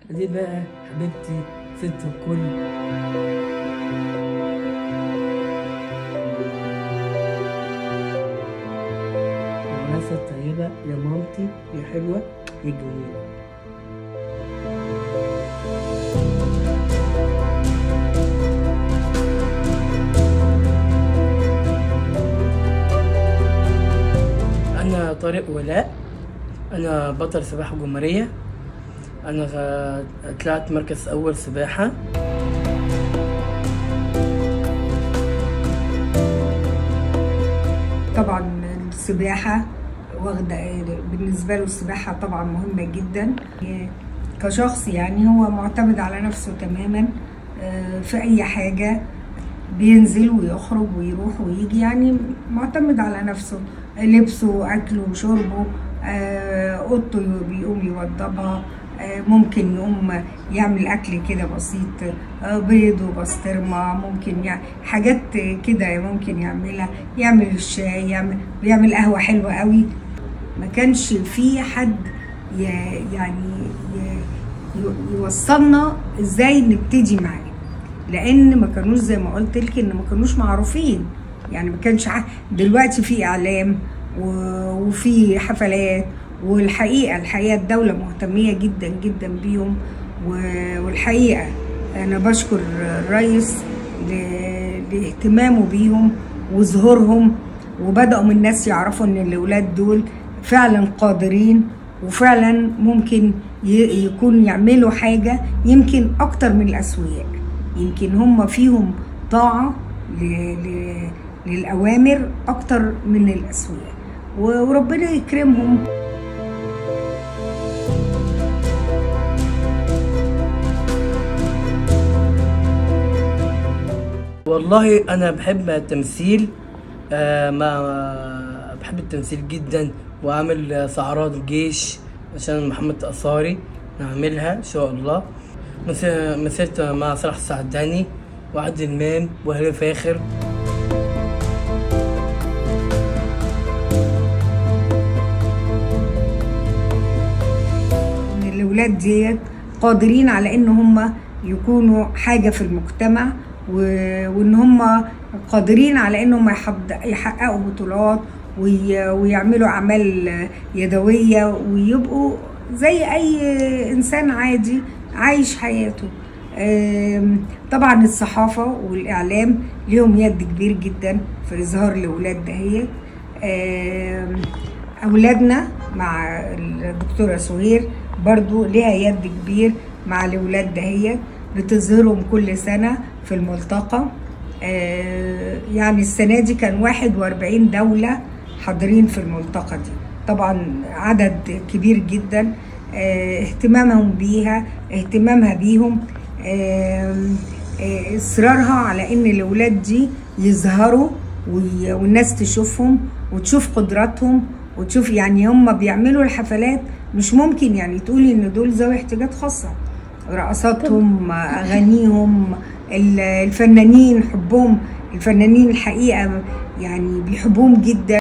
دي بقى حبيبتي ست الكل الناس الطيبة يا مامتي يا حلوة يا جميلة أنا طارق ولاء أنا بطل سباحة جمهورية أنا غ- طلعت مركز أول سباحة طبعا السباحة واخدة بالنسبة له السباحة طبعا مهمة جدا كشخص يعني هو معتمد على نفسه تماما آه، في أي حاجة بينزل ويخرج ويروح ويجي يعني معتمد على نفسه لبسه أكله شربه آه، أوضته بيقوم يوضبها آه، ممكن يقوم يعمل أكل كده بسيط آه، بيض وبسطرمة ممكن يعني حاجات كده ممكن يعملها يعمل الشاي يعمل بيعمل قهوة حلوة قوي ما كانش في حد ي- يعني ي- ي- يوصلنا ازاي نبتدي معاه لان ما كانوش زي ما قلت لك ان ما كانوش معروفين يعني ما كانش ع- دلوقتي في اعلام و- وفي حفلات والحقيقه الحقيقه الدوله مهتميه جدا جدا بيهم و- والحقيقه انا بشكر الرئيس ل- لاهتمامه بيهم وظهورهم وبداوا من الناس يعرفوا ان الاولاد دول فعلا قادرين وفعلا ممكن ي- يكون يعملوا حاجه يمكن اكتر من الاسوياء يمكن هم فيهم طاعه ل- ل- للاوامر اكتر من الاسوياء و- وربنا يكرمهم والله أنا بحب التمثيل آه ما بحب التمثيل جدا وأعمل سهرات الجيش عشان محمد أصاري نعملها إن شاء الله مث- مثلت مع صلاح السعداني وعادل إمام وهلال فاخر ان الاولاد ديت قادرين على ان هم يكونوا حاجه في المجتمع و- وان هم قادرين على انهم يحض- يحققوا بطولات وي- ويعملوا اعمال يدويه ويبقوا زي اي انسان عادي عايش حياته آم، طبعا الصحافه والاعلام ليهم يد كبير جدا في اظهار الاولاد دهيت آم، اولادنا مع الدكتوره سهير برضو ليها يد كبير مع الاولاد دهيت بتظهرهم كل سنه في الملتقى آه، يعني السنه دي كان 41 دوله حاضرين في الملتقى دي طبعا عدد كبير جدا آه، اهتمامهم بيها اهتمامها بيهم آم، آه، اصرارها على ان الاولاد دي يظهروا وي- والناس تشوفهم وتشوف قدراتهم وتشوف يعني هم بيعملوا الحفلات مش ممكن يعني تقولي ان دول ذوي احتياجات خاصه رقصاتهم اغانيهم ال- الفنانين حبهم الفنانين الحقيقه يعني بيحبوهم جدا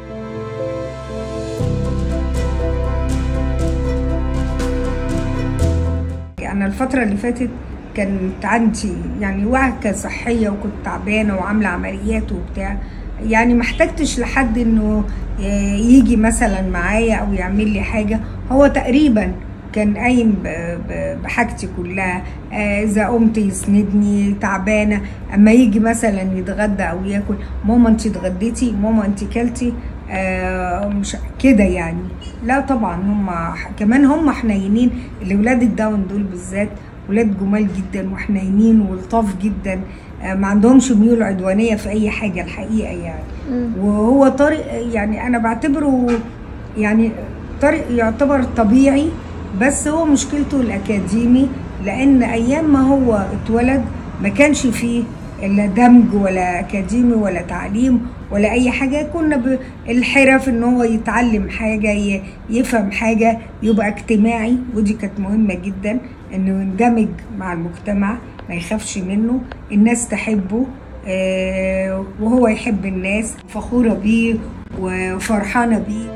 انا الفتره اللي فاتت كانت عندي يعني وعكه صحيه وكنت تعبانه وعامله عمليات وبتاع يعني ما احتجتش لحد انه يجي مثلا معايا او يعمل لي حاجه هو تقريبا كان قايم ب- ب- بحاجتي كلها آه، اذا قمت يسندني تعبانه اما يجي مثلا يتغدى او ياكل ماما انت اتغديتي ماما انت كلتي آه، مش كده يعني لا طبعا هم كمان هم حنينين الاولاد الداون دول بالذات ولاد جمال جدا وحنينين ولطاف جدا آه، ما عندهمش ميول عدوانيه في اي حاجه الحقيقه يعني وهو طارق يعني انا بعتبره يعني طارق يعتبر طبيعي بس هو مشكلته الاكاديمي لان ايام ما هو اتولد ما كانش فيه الا دمج ولا اكاديمي ولا تعليم ولا اي حاجه كنا بالحرف ان هو يتعلم حاجه ي- يفهم حاجه يبقى اجتماعي ودي كانت مهمه جدا انه يندمج مع المجتمع ما يخافش منه الناس تحبه آه، وهو يحب الناس فخوره بيه وفرحانه بيه